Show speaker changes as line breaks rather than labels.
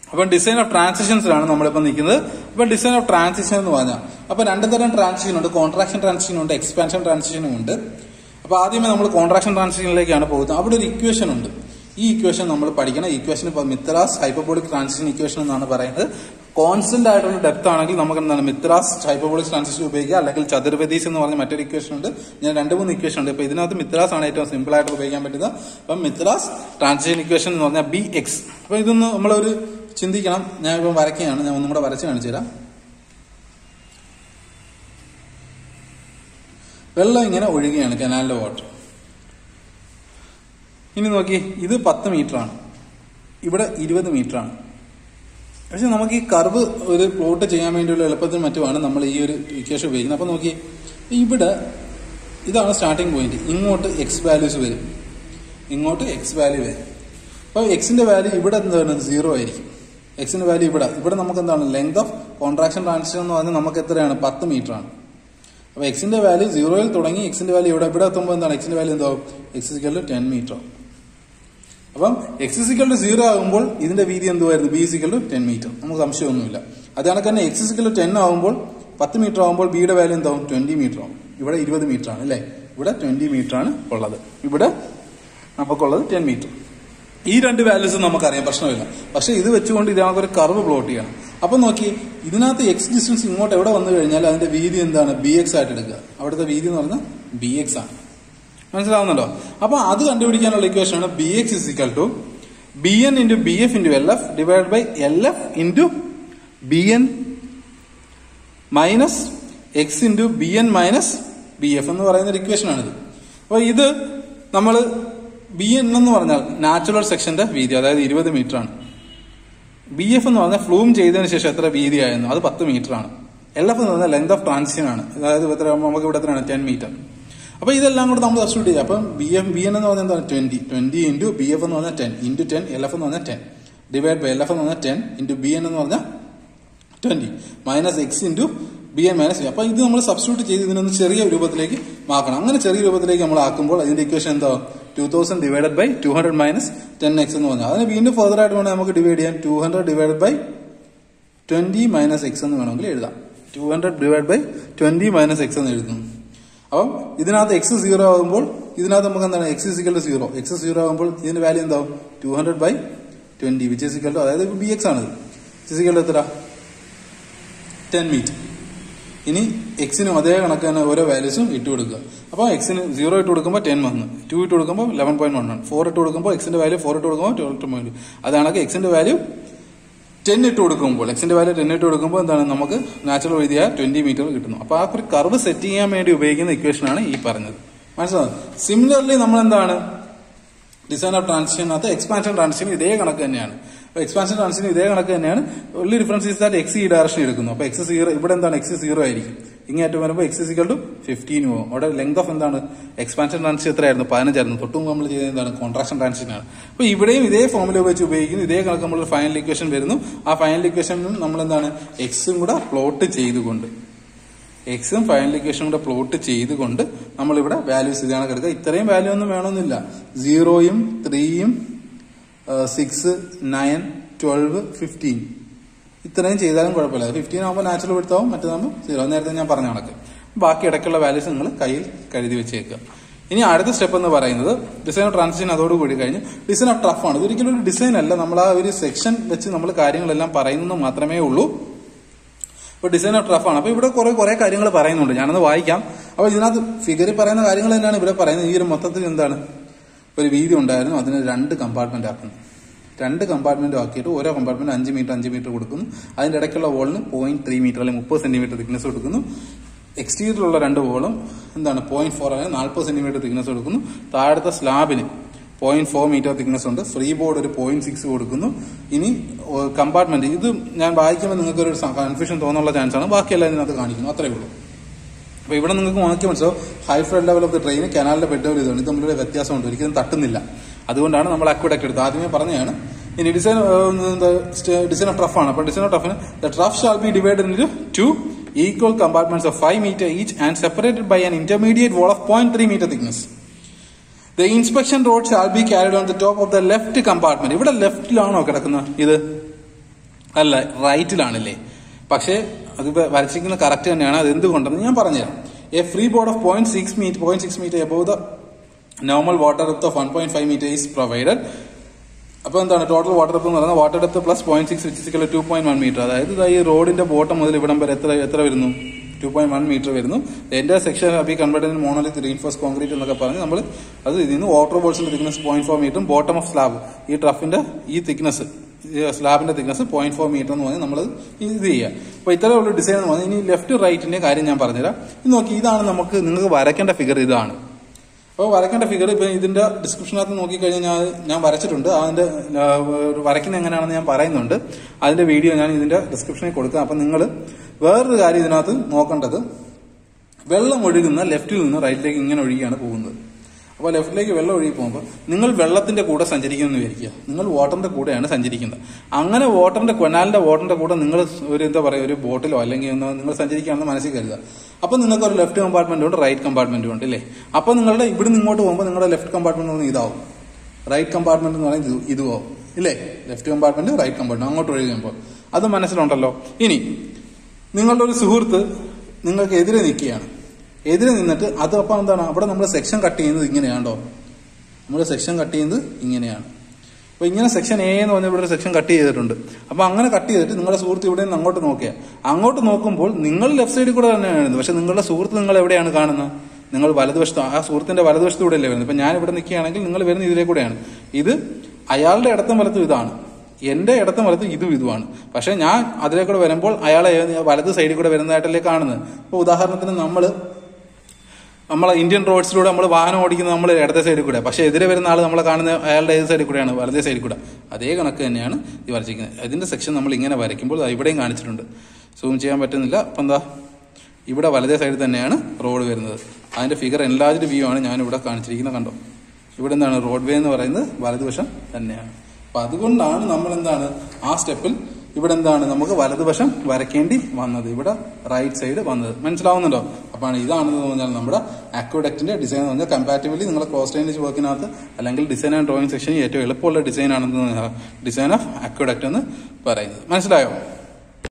അപ്പം design of ട്രാൻസിഷൻസിലാണ് നമ്മളിപ്പോൾ നിൽക്കുന്നത് അപ്പം ഡിസൈൻ ഓഫ് ട്രാൻസിഷൻ എന്ന് പറഞ്ഞാൽ അപ്പൊ രണ്ട് തരം ട്രാൻസിഷൻ ഉണ്ട് കോൺട്രാക്ഷൻ ട്രാൻസിഷൻ ഉണ്ട് എക്സ്പാൻഷൻ ട്രാൻസിഷനും ഉണ്ട് അപ്പൊ ആദ്യമേ നമ്മൾ കോൺട്രാക്ഷൻ ട്രാൻസിഷനിലേക്കാണ് പോകുന്നത് അവിടെ ഒരു ഇക്വേഷൻ ഉണ്ട് ഈ ഇക്വേഷൻ നമ്മൾ പഠിക്കണം ഈ ഇക്വേഷൻ ഇപ്പോൾ മിത്രാസ് ഹൈപ്പബോളിക് ട്രാൻസിഷൻ ഇക്വേഷൻ എന്നാണ് പറയുന്നത് കോൺസ്റ്റന്റ് ആയിട്ടുള്ള ഡെപ്ത് ആണെങ്കിൽ നമുക്ക് എന്താണ് മിത്രാസ് ഹൈപ്പബോളിക് ട്രാൻസിഷൻ ഉപയോഗിക്കുക അല്ലെങ്കിൽ ചതുർവദീസ് എന്ന് പറഞ്ഞ മറ്റൊരു ഇക്വേഷൻ ഉണ്ട് ഞാൻ രണ്ട് മൂന്ന് ഇക്വേഷൻ ഉണ്ട് ഇപ്പൊ ഇതിനകത്ത് മിത്രാസ് ആണ് ഏറ്റവും സിമ്പിൾ ആയിട്ട് ഉപയോഗിക്കാൻ പറ്റുന്നത് അപ്പം മിത്രാസ് ട്രാൻസിഷൻ ഇക്വേഷൻ എന്ന് പറഞ്ഞാൽ ബി എക്സ് അപ്പൊ ഇതൊന്ന് നമ്മളൊരു ചിന്തിക്കണം ഞാൻ ഇപ്പം വരയ്ക്കുകയാണ് ഞാൻ ഒന്നും കൂടെ വരച്ച് കാണിച്ചു തരാം വെള്ളം ഇങ്ങനെ ഒഴുകുകയാണ് കനാലിന്റെ വാട്ടർ ഇനി നോക്കി ഇത് പത്ത് മീറ്റർ ആണ് ഇവിടെ ഇരുപത് മീറ്റർ ആണ് പക്ഷെ നമുക്ക് ഈ കർവ് ഒരു പ്ലോട്ട് ചെയ്യാൻ വേണ്ടിയുള്ള എളുപ്പത്തിന് മറ്റുമാണ് നമ്മൾ ഈ ഒരു ഇക്വേഷൻ ഉപയോഗിക്കുന്നത് അപ്പൊ നോക്കി ഇവിടെ ഇതാണ് സ്റ്റാർട്ടിംഗ് പോയിന്റ് ഇങ്ങോട്ട് എക്സ് വാല്യൂസ് വരും ഇങ്ങോട്ട് എക്സ് വാല്യൂ വരും അപ്പോൾ എക്സിന്റെ വാല്യൂ ഇവിടെ എന്താണ് സീറോ ആയിരിക്കും എക്സിന്റെ വാല്യൂ ഇവിടെ ഇവിടെ നമുക്ക് എന്താണ് ലെങ്ത് ഓഫ് കോൺട്രാക്ഷൻ ട്രാൻസിഷൻ എന്ന് പറഞ്ഞാൽ നമുക്ക് എത്രയാണ് പത്ത് മീറ്റർ ആണ് അപ്പൊ എക്സിന്റെ വാല്യൂ സീറോയിൽ തുടങ്ങി എക്സിന്റെ വാല്യൂ ഇവിടെ ഇവിടെ എത്തുമ്പോൾ എന്താണ് എക്സിന്റെ വാല്യൂ എന്താവും x is equal to ten metre ആവും അപ്പം എക്സ് ഇസിക്കൽ ടു സീറോ ആകുമ്പോൾ ഇതിന്റെ വീതി എന്തുവായിരുന്നു B is equal to ten metre നമുക്ക് സംശയമൊന്നുമില്ല അത് കണക്ക് തന്നെ എക്സ് ഇസിക്കൽ ടു ടെൻ ആകുമ്പോൾ പത്ത് മീറ്റർ ആകുമ്പോൾ ബിയുടെ വാല്യൂ എന്താവും ട്വന്റി മീറ്റർ ആവും ഇവിടെ ഇരുപത് മീറ്റർ ആണ് അല്ലേ ഇവിടെ ട്വന്റി മീറ്റർ ആണ് ഉള്ളത് ഇവിടെ നമുക്കുള്ളത് ടെൻ മീറ്റർ ഈ രണ്ട് വാല്യൂസ് നമുക്കറിയാം പ്രശ്നമില്ല പക്ഷെ ഇത് വെച്ചുകൊണ്ട് ഇതിനകത്ത് ഒരു കർവ് പ്ലോട്ട് ചെയ്യണം അപ്പൊ നോക്കി ഇതിനകത്ത് എക്സ് ഡിസ്റ്റൻസ് ഇങ്ങോട്ട് എവിടെ വന്നു കഴിഞ്ഞാൽ അതിന്റെ വീതി എന്താണ് ബി എക്സ് ആയിട്ട് എടുക്കുക അവിടുത്തെ വീതി എന്ന് പറഞ്ഞാൽ ബി എക്സ് ആണ് മനസ്സിലാവുന്നുണ്ടോ അപ്പൊ അത് കണ്ടുപിടിക്കാനുള്ള ഇക്വേഷൻ ആണ് B x is equal to B N into B F into L F divide by L F into B N minus x into B N minus B F എന്ന് പറയുന്ന ഒരു equation ആണിത് അപ്പൊ ഇത് നമ്മൾ ബി എൻ എന്ന് പറഞ്ഞാൽ natural സെക്ഷന്റെ വീതി അതായത് ഇരുപത് മീറ്റർ ആണ് ബി എഫ് എന്ന് പറഞ്ഞാൽ ഫ്ലൂം ചെയ്തതിന് ശേഷം എത്ര വീതിയായിരുന്നു അത് പത്ത് മീറ്റർ ആണ് എൽ എഫ് എന്ന് പറഞ്ഞാൽ ലെങ്ത് ഓഫ് ട്രാൻസിഷൻ ആണ് അതായത് എത്ര നമുക്ക് ഇവിടെ എത്രയാണ് ടെൻ മീറ്റർ അപ്പൊ ഇതെല്ലാം കൂടെ നമ്മൾ സബ്സ്റ്റിറ്റ്യൂട്ട് ചെയ്യാം അപ്പം ബി എം ബി എൻ എന്ന് പറഞ്ഞാൽ എന്താണ് twenty twenty into B F എന്ന് പറഞ്ഞാൽ ten into ten L F എന്ന് പറഞ്ഞാൽ ten divide by L F എന്ന് പറഞ്ഞാൽ ടെൻ ഇൻറ്റു ബി എൻ എന്ന് പറഞ്ഞാൽ twenty minus x into B N minus അപ്പൊ ഇത് നമ്മൾ സബ്സ്റ്റിറ്റ്യൂട്ട് ചെയ്ത് ഇതിനൊന്ന് ചെറിയ രൂപത്തിലേക്ക് മാക്കണം അങ്ങനെ ചെറിയ രൂപത്തിലേക്ക് നമ്മൾ ആക്കുമ്പോൾ അതിന്റെ ഇക്വേഷൻ എന്താ two thousand divided by two hundred minus ten x എന്ന് പറഞ്ഞാൽ അതിന് വീണ്ടും ഫർദർ ആയിട്ട് വേണമെങ്കിൽ നമുക്ക് ഡിവൈഡ് ചെയ്യാൻ two hundred divided by twenty minus x എന്ന് വേണമെങ്കിൽ എഴുതാം two hundred divide by twenty minus x എന്ന് എഴുതുന്നു അപ്പം ഇതിനകത്ത് എക്സ് സീറോ ആകുമ്പോൾ ഇതിനകത്ത് നമുക്ക് എന്താണ് x is equal to zero x zero ആകുമ്പോൾ ഇതിന്റെ വാല്യൂ എന്താവും two hundred by twenty which is equal to അതായത് ബി എക്സ് ആണിത് ഇസിക്കൽ ടു എത്ര ടെൻ മീറ്റർ ഇനി എക്സിനും അതേ കണക്ക് തന്നെ ഓരോ വാല്യൂസും ഇട്ട് കൊടുക്കുക അപ്പോൾ എക്സിന് സീറോ ഇട്ട് കൊടുക്കുമ്പോൾ ടെൻ വന്ന് ടു ഇട്ട് കൊടുക്കുമ്പോൾ eleven point one one four ഇട്ട് കൊടുക്കുമ്പോൾ എക്സിന്റെ വാല്യൂ ഫോർ ഇട്ട് കൊടുക്കുമ്പോൾ ട്വൽവ് പോയിന്റ് അതാണ് എക്സിന്റെ വാല്യൂ ടെൻ ഇട്ട് കൊടുക്കുമ്പോൾ എക്സിന്റെ വാല്യൂ ടെൻ ഇട്ട് കൊടുക്കുമ്പോൾ എന്താണ് നമുക്ക് നാച്ചുറൽ എഴുതിയ ട്വന്റി മീറ്റർ കിട്ടുന്നു അപ്പൊ ആ ഒരു കർവ് സെറ്റ് ചെയ്യാൻ വേണ്ടി ഉപയോഗിക്കുന്ന ഇക്വേഷൻ ആണ് ഈ പറഞ്ഞത് മനസ്സിലാവും സിമിലർലി നമ്മൾ എന്താണ് ഡിസൈൻ ഓഫ് ട്രാൻസിഷനകത്ത് എക്സ്പാൻഷൻ ട്രാൻസിഷൻ ഇതേ കണക്ക് തന്നെയാണ് അപ്പൊ എക്സ്പാൻഷൻ ട്രാൻസിഷൻ ഇതേ കണക്ക് തന്നെയാണ് only difference is that x ഈ ഡയറക്ഷൻ എടുക്കുന്നു അപ്പൊ എക്സ് സീറോ ഇവിടെ എന്താണ് എക്സ് സീറോ ആയിരിക്കും ഇങ്ങേറ്റം വരുമ്പോൾ എക്സ് സിക്കൽ ടു ഫിഫ്റ്റീൻ പോകും അവിടെ ലെങ്ത് ഓഫ് എന്താണ് എക്സ്പാൻഷൻ ട്രാൻസിഷൻ എത്രയായിരുന്നു പതിനഞ്ചായിരുന്നു തൊട്ടും നമ്മൾ ചെയ്തത് എന്താണ് കോൺട്രാക്ഷൻ ട്രാൻസിഷൻ ആണ് അപ്പൊ ഇവിടെയും ഇതേ ഫോമിൽ ഉപയോഗിച്ച് ഉപയോഗിക്കുന്നു ഇതേ കണക്ക് നമ്മൾ ഫൈനൽ ഇക്വേഷൻ വരുന്നു ആ ഫൈനൽ ഇക്വേഷനും നമ്മൾ എന്താണ് എക്സും കൂടെ പ്ലോട്ട് ചെയ്തുകൊണ്ട് എക്സും ഫൈനൽ ഇക്വേഷനും കൂടെ പ്ലോട്ട് ചെയ്തുകൊണ്ട് നമ്മളിവിടെ വാല്യൂസ് ഇതാണ് കിടക്കുക ഇത്രയും വാല്യൂ ഒന്നും വേണമെന്നില്ല സീറോയും ത്രീയും സിക്സ് നയൻ ട്വൽവ് ഫിഫ്റ്റീൻ ഇത്രയും ചെയ്താലും കുഴപ്പമില്ല ഫിഫ്റ്റീൻ ആകുമ്പോൾ നാച്ചുറൽ എടുത്താവും മറ്റേതാകുമ്പോൾ സീറോ നേരത്തെ ഞാൻ പറഞ്ഞ കണക്ക് ബാക്കി ഇടയ്ക്കുള്ള വാല്യൂസ് നിങ്ങൾ കയ്യിൽ കരുതി വെച്ചേക്കുക ഇനി അടുത്ത സ്റ്റെപ്പ് എന്ന് പറയുന്നത് ഡിസൈൻ ഓഫ് ട്രാൻസിഷൻ അതോടുകൂടി കഴിഞ്ഞ് ഡിസൈൻ ഓഫ് ടഫ് ആണ് ഇതൊരിക്കലും ഒരു ഡിസൈൻ അല്ല നമ്മൾ ആ ഒരു സെക്ഷൻ വെച്ച് നമ്മൾ കാര്യങ്ങളെല്ലാം പറയുന്നത് മാത്രമേ ഉള്ളൂ ഇപ്പൊ ഡിസൈൻ ഓഫ് ടഫ് ആണ് അപ്പൊ ഇവിടെ കുറെ കുറെ കാര്യങ്ങൾ പറയുന്നുണ്ട് ഞാനത് വായിക്കാം അപ്പൊ ഇതിനകത്ത് ഫിഗറിൽ പറയുന്ന കാര്യങ്ങൾ തന്നെയാണ് ഇവിടെ പറയുന്നത് ഈ ഒരു മൊത്തത്തിൽ എന്താണ് ഒരു വീതി ഉണ്ടായിരുന്നു അതിന് രണ്ട് കമ്പാർട്ട്മെന്റ് ആക്കുന്നു രണ്ട് കമ്പാർട്ട്മെന്റ് ആക്കിയിട്ട് ഓരോ കമ്പാർട്ട്മെന്റ് അഞ്ച് മീറ്റർ അഞ്ച് മീറ്റർ കൊടുക്കുന്നു അതിന്റെ ഇടയ്ക്കുള്ള വോളിന് പോയിന്റ് ത്രീ മീറ്റർ അല്ലെങ്കിൽ മുപ്പത് സെന്റിമീറ്റർ തിക്നെസ് കൊടുക്കുന്നു എക്സ്റ്റീരിയറിലുള്ള രണ്ട് വോളും എന്താണ് പോയിന്റ് ഫോർ അല്ലെങ്കിൽ നാൽപ്പത് സെന്റിമീറ്റർ തിക്നെസ് കൊടുക്കുന്നു താഴത്തെ സ്ലാബിന് പോയിന്റ് ഫോർ മീറ്റർ തിക്നെസ് ഉണ്ട് ഫ്രീ ബോർഡ് ഒരു പോയിന്റ് സിക്സ് കൊടുക്കുന്നു ഇനി കമ്പാർട്ട്മെന്റ് ഇത് ഞാൻ വായിക്കുമ്പോൾ നിങ്ങൾക്ക് ഒരു കൺഫ്യൂഷൻ തോന്നാനുള്ള ചാൻസ് ആണ് ബാക്കിയെല്ലാം ഇതിനകത്ത് കാണിക്കുന്നു അത്രേ ഉള്ളൂ അപ്പൊ ഇവിടെ നിങ്ങൾക്ക് നോക്കി മനസ്സിലാവും high flood level of the train കനാലിന്റെ ബെഡ് ഒരു ഇതാണ് ഇത് തമ്മിലൊരു വ്യത്യാസമുണ്ട് ഒരിക്കലും തട്ടുന്നില്ല അതുകൊണ്ടാണ് നമ്മൾ അക്വിഡക്ട് എടുത്തത് ആദ്യമേ പറഞ്ഞതാണ് ഇനി ഡിസൈൻ ഡിസൈൻ ഓഫ് ട്രഫ് ആണ് അപ്പൊ ഡിസൈൻ ഓഫ് ട്രഫിന് the trough shall be divide into equal compartments of five metre each and separated by an intermediate wall of point three metre thickness the inspection road shall be carried on the top of the left compartment ഇവിടെ ലെഫ്റ്റിലാണോ കിടക്കുന്നത് ഇത് അല്ല റൈറ്റിലാണല്ലേ പക്ഷേ അത് ഇപ്പൊ വരച്ചിരിക്കുന്ന correct തന്നെയാണ് അത് എന്തുകൊണ്ടെന്ന് ഞാൻ പറഞ്ഞുതരാം a free board of point six metre point six metre above the normal water depth of one point five metre is provided അപ്പൊ എന്താണ് ടോട്ടൽ വാട്ടർ ഡെപ്ത് എന്ന് പറയുന്നത് water depth plus point six is equal two point one metre അതായത് ഇതാ ഈ റോഡിന്റെ bottom മുതൽ ഇവിടം വരെ എത്ര എത്ര വരുന്നു ടു പോയിന്റ് വൺ മീറ്റർ വരുന്നു എന്റെ സെക്ഷൻ അപ്പൊ ഈ കൺവേർട്ടഡ് മോണോലിത്ത് റീൻഫോഴ്സ് കോൺക്രീറ്റ് എന്നൊക്കെ പറഞ്ഞ് നമ്മൾ അത് ഇതിൽ നിന്ന് വാട്ടർ ബോൾസിന്റെ തിക്നസ് പോയിന്റ് ഫോർ മീറ്ററും ബോട്ടം ഓഫ് സ്ലാബ് ഈ ട്രഫിന്റെ ഈ തിക്നസ് സ്ലാബിന്റെ തിക്നസ് പോയിന്റ് ഫോർ മീറ്റർ എന്ന് പറഞ്ഞ് നമ്മൾ ഇത് ചെയ്യുക അപ്പൊ ഇത്തരമുള്ള ഡിസൈൻ എന്ന് പറഞ്ഞാൽ ഇനി ലെഫ്റ്റ് റൈറ്റിന്റെ കാര്യം ഞാൻ പറഞ്ഞുതരാം ഇത് നോക്കി ഇതാണ് നമുക്ക് നിങ്ങൾക്ക് വരയ്ക്കേണ്ട ഫിഗർ ഇതാണ് അപ്പോൾ വരയ്ക്കേണ്ട ഫിഗർ ഇപ്പൊ ഇതിന്റെ ഡിസ്ക്രിപ്ഷനകത്ത് നോക്കിക്കഴിഞ്ഞാൽ ഞാൻ ഞാൻ വരച്ചിട്ടുണ്ട് അതിന്റെ ആ, ഒരു വരയ്ക്കുന്ന എങ്ങനെയാണെന്ന് ഞാൻ പറയുന്നുണ്ട് അതിന്റെ വീഡിയോ ഞാൻ ഇതിന്റെ ഡിസ്ക്രിപ്ഷനിൽ കൊടുക്കാം അപ്പൊ നിങ്ങൾ വേറൊരു കാര്യം ഇതിനകത്ത് നോക്കേണ്ടത് വെള്ളം ഒഴുകുന്ന ലെഫ്റ്റിൽ നിന്ന് റൈറ്റിലേക്ക് ഇങ്ങനെ ഒഴുകിയാണ് പോകുന്നത് അപ്പോൾ ലെഫ്റ്റിലേക്ക് വെള്ളം ഒഴുകി പോകുമ്പോൾ നിങ്ങൾ വെള്ളത്തിന്റെ കൂടെ സഞ്ചരിക്കുന്നു വിചാരിക്കുക നിങ്ങൾ വാട്ടറിന്റെ കൂടെയാണ് സഞ്ചരിക്കുന്നത് അങ്ങനെ വാട്ടറിന്റെ കൊനാലിന്റെ വാട്ടറിന്റെ കൂടെ നിങ്ങൾ ഒരു എന്താ പറയുക ഒരു ബോട്ടിലോ അല്ലെങ്കിൽ ഒന്ന് നിങ്ങൾ സഞ്ചരിക്കുകയാണെന്ന് മനസ്സിൽ കരുതുക അപ്പൊ നിങ്ങൾക്ക് ഒരു ലെഫ്റ്റ് കമ്പാർട്ട്മെന്റും ഉണ്ട് റൈറ്റ് കമ്പാർട്ട്മെന്റും ഉണ്ട് അല്ലേ അപ്പൊ നിങ്ങളുടെ ഇവിടുന്ന് ഇങ്ങോട്ട് പോകുമ്പോൾ നിങ്ങളുടെ ലെഫ്റ്റ് കമ്പാർട്ട്മെന്റ് ഒന്ന് ഇതാവും റൈറ്റ് കമ്പാർട്ട്മെന്റ് എന്ന് പറയുന്നത് ഇത് ഇതുമാവും ഇല്ലേ ലെഫ്റ്റ് കമ്പാർട്ട്മെന്റ് റൈറ്റ് കമ്പാർട്ട്മെന്റ് അങ്ങോട്ട് ഒഴുകുമ്പോൾ അത് മനസ്സിലുണ്ടല്ലോ ഇനി നിങ്ങളുടെ ഒരു സുഹൃത്ത് നിങ്ങൾക്ക് എതിരെ നിൽക്കുകയാണ് എതിരെ നിന്നിട്ട് അത് അപ്പം എന്താണ് അവിടെ നമ്മൾ സെക്ഷൻ കട്ട് ചെയ്യുന്നത് ഇങ്ങനെയാണോ നമ്മൾ സെക്ഷൻ കട്ട് ചെയ്യുന്നത് ഇങ്ങനെയാണ് അപ്പൊ ഇങ്ങനെ സെക്ഷൻ എ എന്ന് പറഞ്ഞ ഇവിടെ ഒരു സെക്ഷൻ കട്ട് ചെയ്തിട്ടുണ്ട് അപ്പൊ അങ്ങനെ കട്ട് ചെയ്തിട്ട് നിങ്ങളുടെ സുഹൃത്ത് ഇവിടെ നിന്ന് അങ്ങോട്ട് നോക്കിയാൽ അങ്ങോട്ട് നോക്കുമ്പോൾ നിങ്ങൾ ലെഫ്റ്റ് സൈഡിൽ കൂടെ തന്നെയാണ് വരുന്നത് പക്ഷെ നിങ്ങളുടെ സുഹൃത്ത് നിങ്ങൾ എവിടെയാണ് കാണുന്നത് നിങ്ങൾ വലതുവശത്ത് ആ സുഹൃത്തിന്റെ വലതുവശത്തൂടെ അല്ലേ വരുന്നത് ഇപ്പൊ ഞാൻ ഇവിടെ നിൽക്കുകയാണെങ്കിൽ നിങ്ങൾ വരുന്ന ഇതിലേ കൂടെയാണ് ഇത് അയാളുടെ ഇടത്തും വലത്തും ഇതാണ് എന്റെ ഇടത്തും വലത്തും ഇതും ഇതുമാണ് പക്ഷെ ഞാൻ അതിലേ കൂടെ വരുമ്പോൾ അയാളെ വലത് സൈഡിൽ കൂടെ വരുന്നതായിട്ടല്ലേ കാണുന്നത് ഇപ്പൊ ഉദാഹരണത്തിന് നമ്മൾ നമ്മളെ ഇന്ത്യൻ റോഡ്സിലൂടെ നമ്മൾ വാഹനം ഓടിക്കുന്നത് നമ്മൾ ഇടത്തെ സൈഡിൽ കൂടെ പക്ഷെ എതിരെ വരുന്ന ആൾ നമ്മളെ കാണുന്ന അയാളുടെ ഏത് സൈഡിൽ കൂടെയാണ് വലതേ സൈഡിൽ കൂടെ അതേ കണക്ക് തന്നെയാണ് ഈ വരച്ചിരിക്കുന്നത് ഇതിന്റെ സെക്ഷൻ നമ്മൾ ഇങ്ങനെ വരയ്ക്കുമ്പോൾ ദാ ഇവിടെയും കാണിച്ചിട്ടുണ്ട് സൂം ചെയ്യാൻ പറ്റുന്നില്ല അപ്പം എന്താ ഇവിടെ വലതേ സൈഡിൽ തന്നെയാണ് റോഡ് വരുന്നത് അതിന്റെ ഫിഗർ എൻലാർജ്ഡ് വ്യൂ ആണ് ഞാൻ ഇവിടെ കാണിച്ചിരിക്കുന്നത് കണ്ടോ ഇവിടെ എന്താണ് റോഡ് വേ എന്ന് പറയുന്നത് വലതുവശം തന്നെയാണ് അപ്പൊ അതുകൊണ്ടാണ് നമ്മൾ എന്താണ് ആ സ്റ്റെപ്പിൽ ഇവിടെ എന്താണ് നമുക്ക് വലതുവശം വരയ്ക്കേണ്ടി വന്നത് ഇവിടെ റൈറ്റ് സൈഡ് വന്നത് മനസ്സിലാവുന്നുണ്ടോ അപ്പാണ് ഇതാണെന്ന് പറഞ്ഞാൽ നമ്മുടെ അക്വഡക്റ്റിന്റെ ഡിസൈൻ എന്ന് പറഞ്ഞാൽ കമ്പാറ്റബിളി നിങ്ങളെ ക്ലോസ് ലൈനേജ് വർക്കിനകത്ത് അല്ലെങ്കിൽ ഡിസൈൻ ആൻഡ് ഡ്രോയിങ് സെക്ഷനിൽ ഏറ്റവും എളുപ്പമുള്ള ഡിസൈൻ ആണെന്ന് ഡിസൈൻ ഓഫ് അക്വഡക്റ്റ് എന്ന് പറയുന്നത് മനസ്സിലായോ